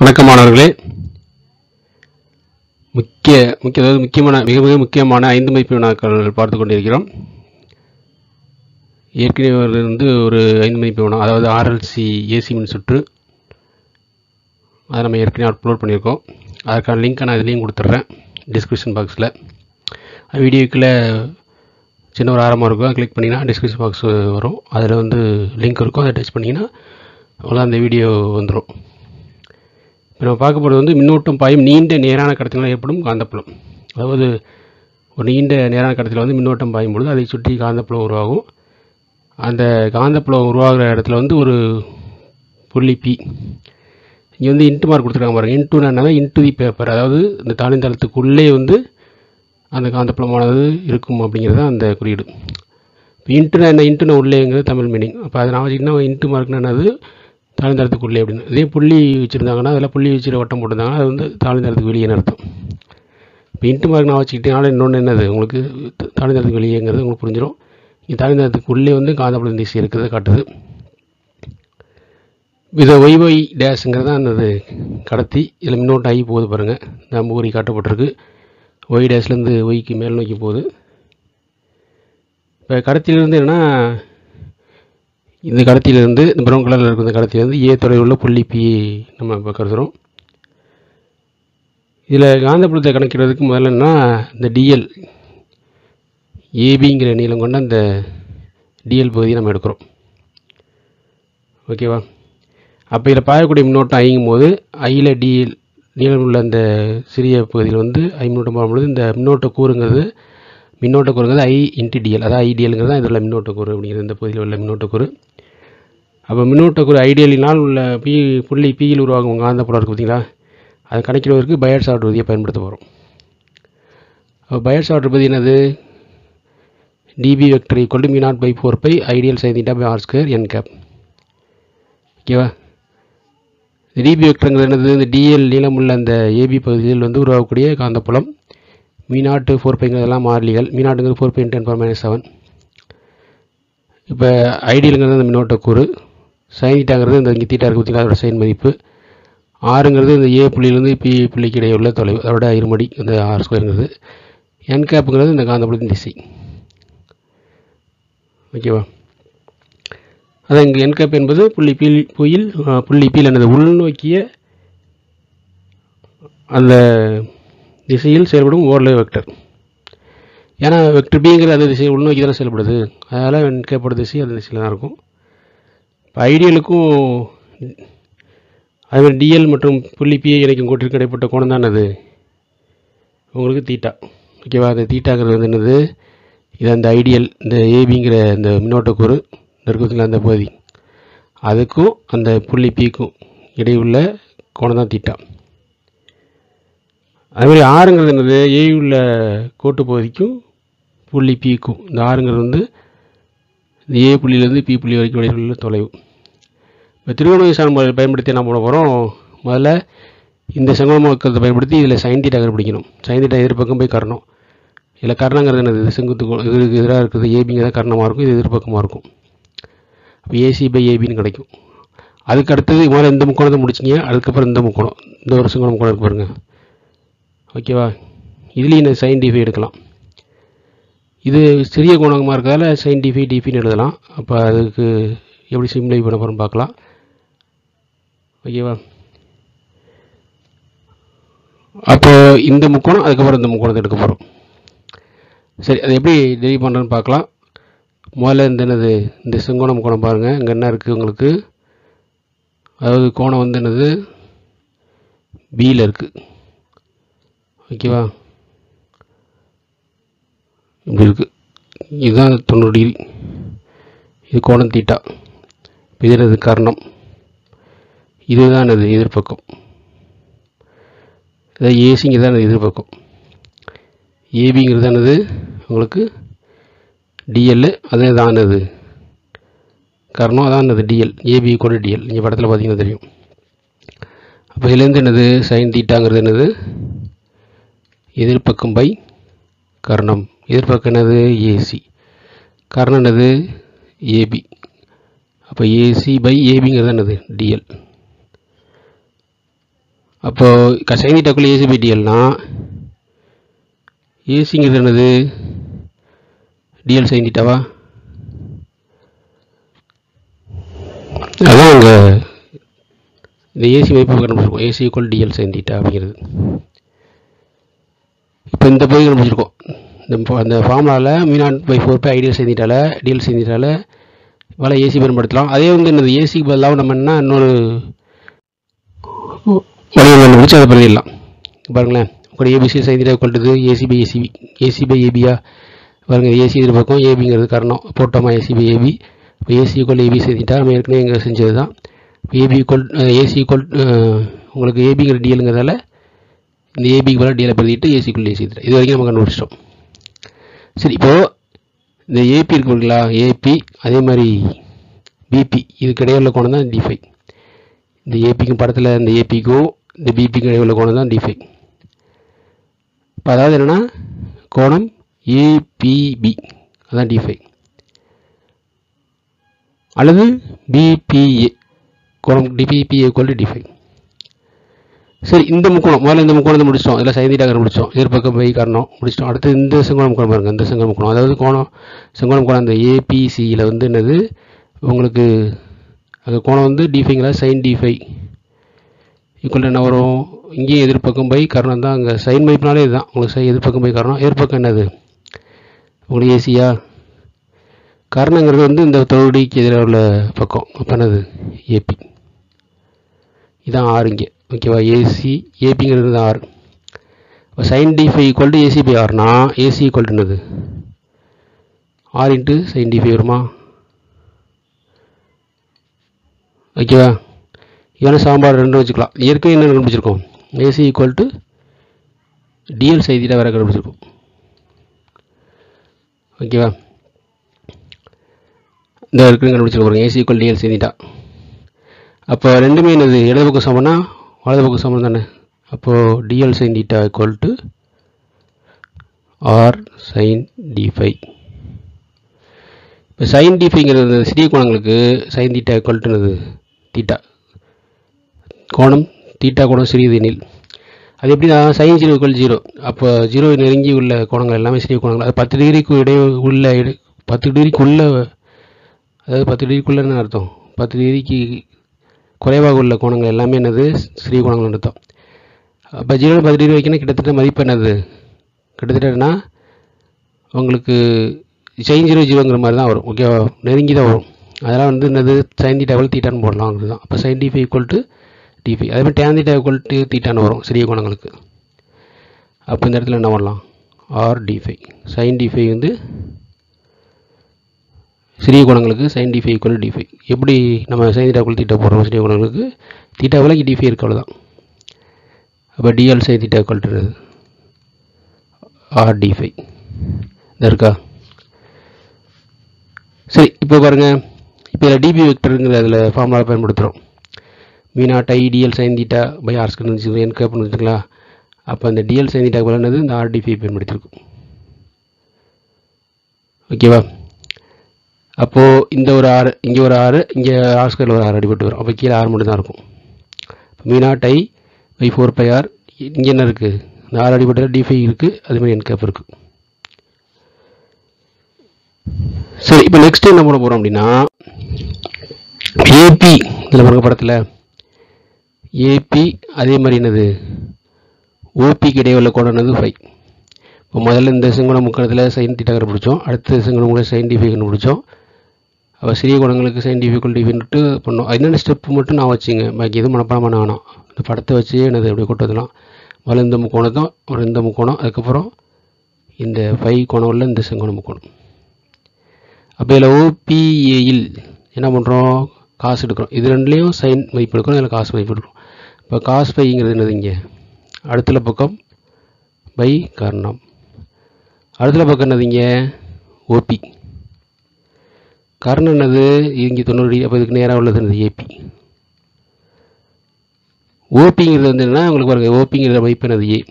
வணக்கம் மாணவர்களே முக்கிய முக்கிய அதாவது முக்கியமான மிக மிக முக்கியமான ஐந்து மதிப்பு வினாக்கள் பார்த்து கொண்டிருக்கிறோம் ஏற்கனவே ஒரு வந்து ஒரு ஐந்து மதிப்பு வினா அதாவது ஆர்எல்சி ஏசி மின் சுற்று அதை நம்ம ஏற்கனவே அப்லோட் பண்ணியிருக்கோம் அதற்கான லிங்க்கை நான் இதுலேயும் கொடுத்துட்றேன் டிஸ்கிரிப்ஷன் பாக்ஸில் வீடியோக்குள்ளே சின்ன ஒரு ஆரம்பம் இருக்கும் அதை கிளிக் பண்ணிங்கன்னா டிஸ்கிரிப்ஷன் பாக்ஸ் வரும் அதில் வந்து லிங்க் இருக்கும் அதை டச் பண்ணிங்கன்னா அவ்வளோ அந்த வீடியோ வந்துடும் இப்போ நம்ம பார்க்க போகிறது வந்து மின்னோட்டம் பாயும் நீண்ட நேரான கடத்தினால் ஏற்படும் காந்தப்புலம் அதாவது ஒரு நீண்ட நேரான கடத்தில் வந்து மின்னோட்டம் பாயும் பொழுது அதை சுற்றி காந்தப்புலம் உருவாகும் அந்த காந்தப்புலம் உருவாகிற இடத்துல வந்து ஒரு புள்ளி பி இங்கே வந்து இன்ட்டு மார்க் கொடுத்துருக்காங்க பாருங்கள் இன்ட்டுனா என்னன்னா இன்ட்டு தி பேப்பர் அதாவது இந்த தாளிந்தளத்துக்குள்ளே வந்து அந்த காந்தப்புலமானது இருக்கும் அப்படிங்கிறது தான் அந்த குறியீடு இப்போ இன்ட்டுனா என்ன இன்ட்டுனா உள்ளேங்கிறது தமிழ் மீனிங் அப்போ அதை நான் வச்சுக்கிட்டா இன்ட்டு மார்க்னா என்னது தாழ்ந்தரத்துக்குள்ளே அப்படின்னு இதே புள்ளி வச்சுருந்தாங்கன்னா அதில் புள்ளி வச்சுட்டு வட்டம் போட்டிருந்தாங்கன்னா அது வந்து தாழ்ந்தரத்துக்கு வெளியேன்னு அர்த்தம் இப்போ இன்ட்டு மார்க் நான் வச்சுக்கிட்டேனால இன்னொன்று என்னது உங்களுக்கு தாழ்ந்தரத்துக்கு வெளியேங்கிறது உங்களுக்கு புரிஞ்சிடும் இங்கே தாழ்ந்தரத்துக்கு உள்ளே வந்து காந்தப்புலம் திசை இருக்கிறத காட்டுது இது ஒய் ஒய் டேஷுங்கிறது தான் அந்த கடத்தி இதில் மின்னோட்டம் ஆகி போகுது பாருங்கள் இந்த அம்புகுறி காட்டப்பட்டிருக்கு ஒய் டேஷ்லேருந்து ஒய்க்கு மேல் நோக்கி போகுது இப்போ கடத்தியிலேருந்து என்னென்னா இந்த கடத்தியிலேருந்து இந்த ப்ரௌன் கலரில் இருக்கிற இந்த கடத்தியிலேருந்து ஏ தொலைவில் உள்ள புள்ளி பி நம்ம இப்போ கருதுகிறோம் இதில் காந்தப்புலத்தை கணக்கிடுறதுக்கு முதல்ல என்ன இந்த டிஎல் ஏபிங்கிற நீளம் கொண்ட அந்த டிஎல் பகுதியை நம்ம எடுக்கிறோம் ஓகேவா அப்போ இதில் பாயக்கூடிய மின்னோட்டம் ஐங்கும் போது ஐயில் டிஎல் நீளம் உள்ள அந்த சிறிய பகுதியில் வந்து ஐ மின்னோட்டம் போகும்பொழுது இந்த மின்னோட்ட கூறுங்கிறது மின்னோட்ட கூறுங்கிறது ஐ இன்ட்டு டிஎல் அதாவது ஐடிஎல்ங்கிறது தான் இதில் உள்ள மின்னோட்ட கூறு அப்படிங்கிறது இந்த பகுதியில் உள்ள மின்னோட்ட கூறு அப்போ மின்னோட்ட கூறு ஐடியலினால் உள்ள பி புள்ளி பியில் உருவாகும் காந்தப்புலம் இருக்குது பார்த்தீங்களா அதை கணக்கிடுவதற்கு பயர் சார்ட் விதியை பயன்படுத்த போகிறோம் அப்போ பயர் சார்ட் பதி என்னது dB vector equal mu naught by four pi ideal sine theta by R square n cap ஓகேவா டிபி வெக்டருங்கிறது என்னது இந்த டிஎல் நீளமுள்ள அந்த ஏபி பகுதியில் வந்து உருவாகக்கூடிய காந்தப்புலம் மீ நாட்டு ஃபோர் பைங்கிறதெல்லாம் மாறிலிகள் மீ நாட்டுங்கிறது four pi ten power minus seven இப்போ ஐடியலுங்கிறது அந்த மின்னோட்ட கூறு சைன் தீட்டாங்கிறது இந்த இங்கே தீட்டா இருக்கு பார்த்தீங்களா அதோட சைன் மதிப்பு ஆறுங்கிறது இந்த ஏ புள்ளியிலேருந்து பி புள்ளிக்கு இடையே உள்ள தொலைவு அதோட இருமடி இந்த ஆர் ஸ்கொயருங்கிறது என் கேப்புங்கிறது இந்த காந்தப்புலத்தின் திசை ஓகேவா அதான் இங்கே என் கேப் என்பது புள்ளி பீல் புயில் புள்ளி பீல் எனது உள்நோக்கிய அந்த திசையில் செயல்படும் ஓர்லே வெக்டர் ஏன்னா வெக்டர் பிங்கிற அந்த திசை உள்நோக்கி தானே செயல்படுது அதனால் கேட்போட திசை அந்த திசையில் தான் இருக்கும் இப்போ ஐடியலுக்கும் அதுமாதிரி டிஎல் மற்றும் புள்ளி பிஐ இணைக்கும் கோட்டிற்கு இடைப்பட்ட கோணம் தான் அது உங்களுக்கு தீட்டா ஓகேவா அந்த தீட்டாங்கிறது வந்து என்னது இது அந்த ஐடியல் இந்த ஏபிங்கிற இந்த மின்னோட்டக்கூறு நெருக்கத்தில் அந்த பகுதி அதுக்கும் அந்த புள்ளி பிக்கும் இடையே உள்ள கோணம் தான் தீட்டா அதுமாதிரி ஆறுங்கிறது என்னது ஏ உள்ள கோட்டு பகுதிக்கும் புள்ளி பிக்கும் இந்த ஆறுங்கிறது வந்து இந்த ஏ புள்ளியிலேருந்து பி புள்ளி வரைக்கும் இடையில் உள்ள தொலைவு இப்போ திருவண்ணாமலை சார்பு பயன்படுத்தி என்ன பண்ண போகிறோம் முதல்ல இந்த செங்கோணமாக்கத்தை பயன்படுத்தி இதில் சைன் தீட்டா கண்டுபிடிக்கணும் சைன் தீட்டா எதிர்பக்கம் போய் கரணம் இதில் கரணங்கிறது என்னது இது செங்குத்து இதுக்கு எதிராக இருக்கிறது ஏபிங்க தான் கரணமாக இருக்கும் இது எதிர்பக்கமாக இருக்கும் அப்போ ஏசி பை ஏபின்னு கிடைக்கும் அதுக்கு அடுத்தது முதல்ல இந்த முக்கோணத்தை முடிச்சிங்க அதுக்கப்புறம் இந்த முக்கோணம் இந்த ஒரு செங்கோண முக்கோணம் இருக்கு பாருங்கள் ஓகேவா இதுலேயும் இந்த சைன் டிஃபை எடுக்கலாம் இது சிறிய கோணமாக இருக்கிறதால சைன் டிஃபை டிஃபின்னு எழுதலாம் அப்போ அதுக்கு எப்படி சிம்ப்ளை பண்ண போகிறோம் பார்க்கலாம் ஓகேவா அப்போ இந்த முக்கோணம் அதுக்கப்புறம் இந்த முக்கோணத்தை எடுக்க போகிறோம் சரி அதை எப்படி டெலிட் பண்ணுறேன்னு பார்க்கலாம் முதல்ல இந்த என்னது இந்த செங்கோண முக்கோணம் பாருங்கள் இங்கே என்ன இருக்குது உங்களுக்கு அதாவது கோணம் வந்து என்னது பியில் இருக்குது ஓகேவா இப்படி இருக்குது இதுதான் தொண்ணூறு டிகிரி இது கோணம் தீட்டா இது என்னது கர்ணம் இதுதான் அது எதிர்பக்கம் இதான் ஏசிங்க தான் எதிர்பக்கம் ஏபிங்கிறது என்னது உங்களுக்கு டிஎல் அதே தான் அது கர்ணம் அதான் அது டிஎல் ஏபி கூட டிஎல் இங்கே படத்தில் பார்த்தீங்கன்னா தெரியும் அப்போ இதுலேருந்து என்னது சைன் தீட்டாங்கிறது என்னது எதிர்பக்கம் பை கர்ணம் எதிர்பக்கம் என்னது ஏசி கர்ணம் என்னது ஏபி அப்போ ஏசி பை ஏபிங்கிறது என்னது டிஎல் அப்போது சைன் தீட்டாக்குள்ளே ஏசி பை டிஎல்னா ஏசிங்கிறது என்னது டிஎல் சைன் தீட்டாவா அதான் அங்கே இந்த ஏசி மதிப்பு கண்டுபிடிச்சிருக்கோம் AC equal DL sine theta அப்படிங்கிறது இப்போ இந்த பகுதி கண்டுபிடிச்சிருக்கோம் இந்த ப- அந்த ஃபார்முலாவில் mu naught by four pi ideal sine தீட்டாவில் டிஎல் சைன் தீட்டாவில் வேலை ஏசி பயன்படுத்தலாம் அதே வந்து என்னது ஏசிக்கு பதிலாக நம்ம என்ன இன்னொரு வடிவம் கண்டுபிடிச்சு அதை பண்ணிடலாம் பாருங்களேன் உங்களோட ஏபிசி சைன் தீட்டா கொண்டது AC by ACB AC by ஏபியா பாருங்க ஏசி இது பக்கம் ஏபிங்கிறது காரணம் போட்டோமா ஏசி பை ஏபி இப்போ ஏசி ஈக்குவல் ஏபி சேர்த்துட்டா நம்ம ஏற்கனவே இங்கே செஞ்சது தான் ஏபி ஈக்குவல் ஏசி ஈக்குவல் உங்களுக்கு ஏபிங்கிற டிஎலுங்கிறதால இந்த ஏபிக்கு பதிலாக டிஎலை பிரதிட்டு ஏசி ஈக்குவல் ஏசி இது வரைக்கும் நம்ம கண்டுபிடிச்சிட்டோம் சரி இப்போது இந்த ஏபி இருக்கு பார்த்தீங்களா ஏபி அதே மாதிரி பிபி இதுக்கு இடையே உள்ள கோணம் தான் டிஃபை இந்த ஏபிக்கும் படத்தில் இந்த ஏபிக்கும் இந்த பிபிக்கும் இடையே உள்ள கோணம் தான் டிஃபை இப்போ அதாவது என்னென்னா கோணம் ஏபிபி அதான் டிஃபை அல்லது பிபிஏ கோணம் டிபிபி ஈக்குவல் டு டிஃபை சரி இந்த முக்கோணம் முதல்ல இந்த முக்கோணத்தை முடிச்சிட்டோம் இதில் சைன் தீட்டா முடிச்சிட்டோம் எதிர்பக்கம் பை காரணம் முடிச்சிட்டோம் அடுத்து இந்த செங்கோணம் முக்கோணம் பாருங்க இந்த செங்கோணம் முக்கோணம் அதாவது கோணம் செங்கோணம் முக்கோணம் அந்த ஏபிசியில் வந்து என்னது உங்களுக்கு அந்த கோணம் வந்து டிஃபைங்களா சைன் டிஃபை ஈக்குவல் என்ன வரும் இங்கேயும் எதிர்பக்கம் பை காரணம் தான் அங்கே சைன் மதிப்புனாலே இதுதான் உங்களுக்கு சை எதிர்பக்கம் பை காரணம் எதிர்பக்கம் என்னது உங்களுக்கு ஏசியா காரணங்கிறது வந்து இந்த தொகுதிக்கு எதிராக உள்ள பக்கம் அப்போ என்னது ஏபி இதான் ஆறு இங்கே ஓகேவா ஏசி ஏபிங்கிறது தான் ஆறு இப்போ sine d phi equal to AC by ஆர்னா ஏசி ஈக்குவல் என்னது R into sine d phi வருமா ஓகேவா இவனை சாம்பார் ரெண்டு வச்சுக்கலாம் ஏற்கனவே என்ன கண்டுபிடிச்சிருக்கோம் ஏசி ஈக்குவல் டு டிஎல் செய்தியில் வேறு கண்டுபிடிச்சிருக்கோம் ஓகேவா இந்த இருக்குன்னு கண்டுபிடிச்சிருக்க பாருங்க ஏசி ஈக்குவல் டிஎல் செய்திட்டா அப்போ ரெண்டுமே என்னது இடது பக்கம் சமம்னா வலது பக்கம் சமம் தானே அப்போது DL sine theta equal to R sine d phi இப்போ சைன் டி ஃபைங்கிறது சிறிய கோணங்களுக்கு சைன் தீட்டா ஈக்குவல் டுனது தீட்டா கோணம் தீட்டா கோணம் சிறியது எனில் அது எப்படின்னா சைன் ஜீரோ ஈக்குவல் ஜீரோ அப்போ ஜீரோ நெருங்கி உள்ள கோணங்கள் எல்லாமே சிறிய கோணங்கள் அது பத்து டிகிரிக்கு இடையே உள்ள இட- பத்து டிகிரிக்குள்ள அதாவது பத்து டிகிரிக்குள்ளன்னு அர்த்தம் பத்து டிகிரிக்கு குறைவாக உள்ள கோணங்கள் எல்லாமே என்னது சிறிய கோணங்கள் அர்த்தம் அப்போ ஜீரோ பத்து டிகிரி வைக்கணும் கிட்டத்தட்ட மதிப்பு என்னது கிட்டத்தட்டனா உங்களுக்கு சைன் ஜீரோ ஜீரோங்கிற மாதிரி தான் வரும் ஓகேவா நெருங்கி தான் வரும் அதெல்லாம் வந்து என்னது சைன் தீட்டா எவ்வளோ தீட்டான்னு போடலாம் அதுதான் அப்போ sine d phi equal to d phi அதே மாதிரி டேன் தீட்டா ஈக்குவல் டு தீட்டான்னு வரும் சிறிய கோணங்களுக்கு அப்போ இந்த இடத்துல என்ன பண்ணலாம் R d phi sine d phi வந்து சிறிய கோணங்களுக்கு sine d phi equal d phi எப்படி நம்ம சைன் தீட்டாக்குள் தீட்டா போடுறோம் சிறிய கோணங்களுக்கு தீட்டா விலைக்கு டி ஃபைவ் இருக்கு அவ்வளோதான் அப்போ DL sine theta equal to R d phi இந்த இருக்கா சரி இப்போ பாருங்கள் இப்போ இதில் டிபி வெக்டருங்கிற அதில் ஃபார்முலா பயன்படுத்துகிறோம் mu naught I DL sine theta by R square இருந்துச்சு என் கேப்னு வச்சுக்கலாம் அப்போ அந்த டிஎல் சைன் தீட்டா என்னது இந்த ஆர்டிஃபை பயன்படுத்தியிருக்கும் ஓகேவா அப்போது இந்த ஒரு ஆறு இங்கே ஒரு ஆறு இங்கே ஆர் ஸ்கொயரில் ஒரு ஆறு அடிபட்டு வரும் அப்போ கீழே ஆறு மட்டும் தான் இருக்கும் mu naught I by four pi R இங்கே என்ன இருக்குது இந்த ஆறு அடிபட்டு டிஃபை இருக்குது அதுமாதிரி என் கேப் இருக்குது சரி இப்போ நெக்ஸ்ட் என்ன பண்ண போகிறோம் அப்படின்னா ஏபி இதில் பாருங்க படத்தில் ஏபி அதே மாதிரி என்னது ஓபிக்கு இடையே உள்ள கோணம் என்னது ஃபைவ் இப்போ முதல்ல இந்த செங்குண முக்கணத்தில் சைன் தீட்டா கண்டுபிடிச்சோம் அடுத்த செங்குண முறை சைன் டிஃபை கண்டுபிடிச்சோம் அப்போ சிறிய குணங்களுக்கு சைன் டிஃபிகல் டிஃபின்ட்டு பண்ணோம் என்னென்ன ஸ்டெப்பு மட்டும் நான் வச்சுங்க பாக்கி எதுவும் மனப்பாடம் பண்ண வேணாம் இந்த படத்தை வச்சு என்னது எப்படி கொண்டு வரலாம் முதல்ல இந்த முக்கோணம் ஒரு இந்த முக்கோணம் அதுக்கப்புறம் இந்த ஃபைவ் கோணம் உள்ள இந்த செங்கோண முக்கோணம் அப்போ இதில் ஓபிஏயில் என்ன பண்ணுறோம் காசு எடுக்கிறோம் இது ரெண்டுலேயும் சைன் மதிப்பு எடுக்கிறோம் இதில் காசு மதிப்பு எடுக்கிறோம் இப்போ காசு பைங்கிறது என்னது இங்கே அடுத்த பக்கம் பை காரணம் அடுத்த பக்கம் என்னது இங்கே ஓபி காரணம் என்னது இங்கே தொண்ணூறு டிகிரி அப்போ இதுக்கு நேராக உள்ளது என்னது ஏபி ஓபிங்கிறது வந்து என்னன்னா உங்களுக்கு பாருங்க ஓபிங்கிற மதிப்பு என்னது ஏ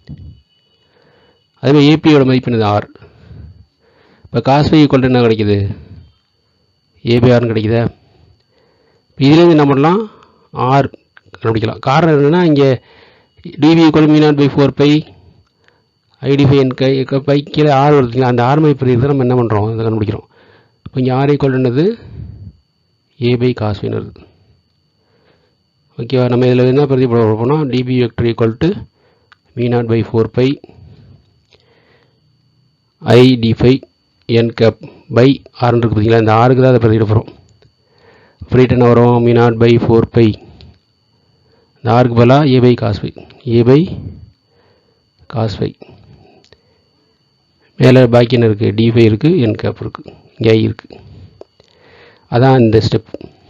அதே மாதிரி ஏபியோட மதிப்பு என்னது ஆர் இப்போ காஸ் ஃபை ஈக்குவல் என்ன கிடைக்குது ஏபிஆர்னு கிடைக்குதா இப்போ இதுலேருந்து என்ன பண்ணலாம் ஆர் கண்டுபிடிக்கலாம் காரணம் என்னென்னா இங்கே d B equal mu naught by four pi I d phi n கை பை கீழே ஆர் வருதுங்களா அந்த ஆர் மதிப்பு இருக்கிறத நம்ம என்ன பண்ணுறோம் அதை கண்டுபிடிக்கிறோம் இப்போ இங்கே ஆர் ஈக்குவல் என்னது ஏ பை காஸ்வின்னு வருது ஓகேவா நம்ம இதில் என்ன பிரதி போட போனால் d B vector equal to mu naught by four pi I d phi n cap by ஆர்னு இருக்குது பார்த்தீங்களா இந்த ஆறுக்கு தான் அதை பிரதியிட போகிறோம் ஃப்ரீட் என்ன வரும் mu naught by four pi இந்த ஆறுக்கு பதிலாக a by cos phi a by cos phi மேலே பாக்கி என்ன இருக்குது டி ஃபை இருக்குது என் கேப் இருக்குது இங்கே ஐ இருக்குது அதான் இந்த ஸ்டெப்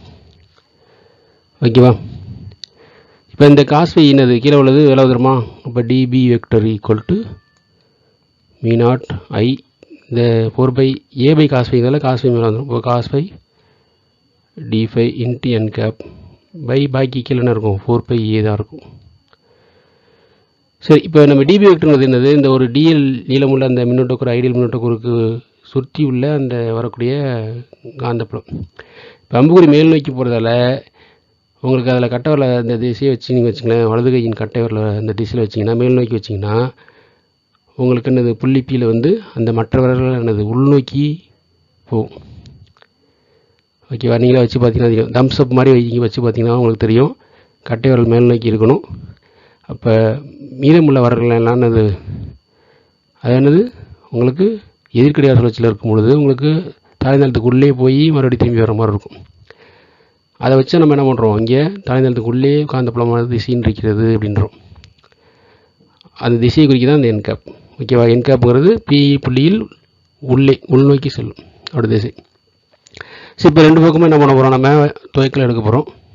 ஓகேவா இப்போ இந்த காஸ் ஃபை என்னது கீழே உள்ளது எவ்வளோ தருமா அப்போ d B vector equal to mu naught I இந்த four pi a by cos ஃபைங்கிறதுல காஸ் ஃபை மேலே வந்துடும் இப்போ cos phi d phi into n cap by பாக்கி கீழே என்ன இருக்கும் ஃபோர் பை ஏ தான் இருக்கும் சரி இப்போ நம்ம டிபி வெக்டர்ங்கிறது என்னது இந்த ஒரு டிஎல் நீளமுள்ள அந்த மின்னோட்டக்கூறு ஐடியல் மின்னோட்டக்கூறுக்கு சுற்றி உள்ள அந்த வரக்கூடிய காந்தப்புலம் இப்போ அம்புக்குறி மேல் நோக்கி போகிறதால உங்களுக்கு அதில் கட்டவரில் அந்த திசையை வச்சு நீங்கள் வச்சுங்களேன் வலது கையின் கட்டவரில் அந்த திசையில் வச்சிங்கன்னா மேல் நோக்கி வச்சிங்கன்னா உங்களுக்கு என்னது புள்ளிப்பியில் வந்து அந்த மற்ற விரல்கள் என்னது உள்நோக்கி போகும் ஓகேவா நீங்களே வச்சு பார்த்தீங்கன்னா தெரியும் தம்ஸ் அப் மாதிரி வைங்க வச்சு பார்த்தீங்கன்னா உங்களுக்கு தெரியும் கட்டை விரல் மேல் நோக்கி இருக்கணும் அப்போ மீதமுள்ள வரல்கள் எல்லாம் என்னது அது என்னது உங்களுக்கு எதிர்க்கடியார் சுழற்சியில் இருக்கும் பொழுது உங்களுக்கு தாய்நிலத்துக்குள்ளே போய் மறுபடியும் திரும்பி வர மாதிரி இருக்கும் அதை வச்சு நம்ம என்ன பண்ணுறோம் இங்கே தாய்நிலத்துக்குள்ளே காந்தப்புலமான திசைன்னு இருக்கிறது அப்படின்றோம் அந்த திசையை குறிக்க தான் அந்த என்கேப் ஓகேவா என்கேப்புங்கிறது பி புள்ளியில் உள்ளே உள்நோக்கி செல்லும் அப்படி திசை சரி இப்போ ரெண்டு பக்கமும் என்ன பண்ண போகிறோம் நம்ம துவைக்கல் எடுக்க போகிறோம்